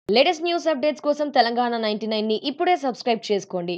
latest news updates కోసం Telangana ninety ని ఇప్పుడే సబ్స్క్రైబ్ చేసుకోండి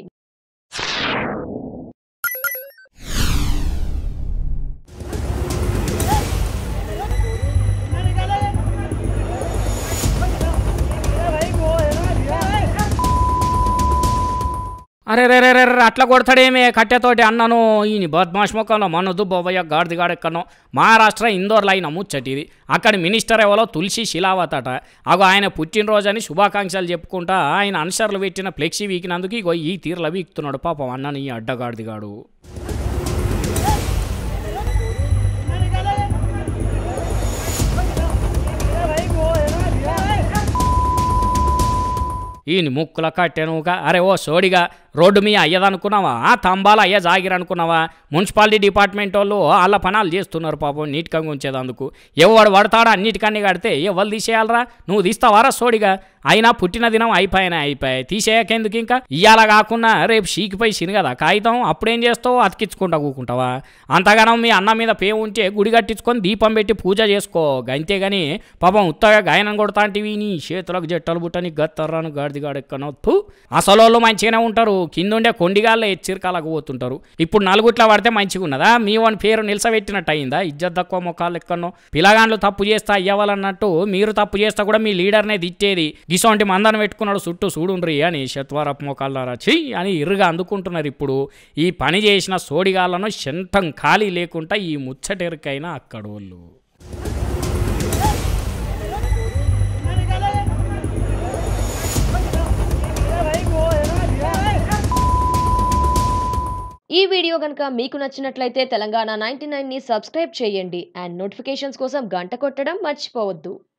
అరే రే రే రే రే, అట్లా కొడతాడేమే కట్టెతోటి అన్నను ఈయన బద్మాష్ ముఖంలో మనదు బొబ్బయ్య గాడిదిగాడెక్కనో మహారాష్ట్ర ఇందోర్లో అయిన ముచ్చటిది అక్కడి మినిస్టర్ ఎవరో తులసి శిలావత్ అట అగో ఆయన పుట్టినరోజని శుభాకాంక్షలు చెప్పుకుంటా ఆయన అనుసరులు పెట్టిన ఫ్లెక్సీ వీకినందుకు ఇగో ఈ తీర్ల వీక్తున్నాడు పాపం అన్నను ఈ అడ్డగాడిదిగాడు ఈయన ముక్కుల కట్టెనుగా అరే ఓ సోడిగా రోడ్డు మీ అయ్యదనుకున్నావా ఆ తంబాల అయ్య జాగిరనుకున్నావా మున్సిపాలిటీ డిపార్ట్మెంట్ వాళ్ళు వాళ్ళ పనాలు చేస్తున్నారు పాపం నీట్గా ఉంచేదందుకు ఎవడు పడతాడో అన్నిటికన్నీ కడితే ఎవరు తీసేయాలరా నువ్వు తీస్తావారా సోడిగా అయినా పుట్టిన దినం అయిపోయినా అయిపోయాయి తీసేయకెందుకు ఇంకా ఇయ్యాల కాకుండా రేపు షీకిపోయి సినిగదా కాగితం అప్పుడేం చేస్తావు అతికించుకుంటా కూకుంటావా అంతగానం మీ అన్న మీద పే ఉంటే గుడి కట్టించుకొని దీపం పెట్టి పూజ చేసుకో అంతేగాని పాపం ఉత్తగా గాయనం కొడతాంటివి నీ చేతులకు జట్టలు బుట్టని గత్తర్రాను గాడిదిగాడెక్కనో తూ అసలు మంచిగానే ఉంటారు కిందుండే కొండిగాళ్ళే ఎచ్చిరికాలకు పోతుంటారు ఇప్పుడు నలుగుట్ల పడితే మంచిగా ఉన్నదా మీ వాని పేరు నిలసబెట్టినట్టు అయిందా ఇజ్జత్ తక్కువ మొక్కలు ఎక్కనో పిలగాండ్లు తప్పు చేస్తా అయ్యవాలన్నట్టు మీరు తప్పు చేస్తా కూడా మీ లీడర్నే తిట్టేది గిసోంటి మందను పెట్టుకున్నాడు చుట్టూ చూడుండ్రి అని శత్వారపు మొక్కలారా ఛీ అని ఇరుగా అందుకుంటున్నారు ఇప్పుడు ఈ పని చేసిన సోడిగాళ్ళను శంతం ఖాళీ లేకుండా ఈ ముచ్చటెరికైనా అక్కడోళ్ళు ఈ వీడియో కనుక మీకు నచ్చినట్లయితే తెలంగాణ నైన్టీ ని సబ్స్క్రైబ్ చేయండి అండ్ నోటిఫికేషన్స్ కోసం గంట కొట్టడం మర్చిపోవద్దు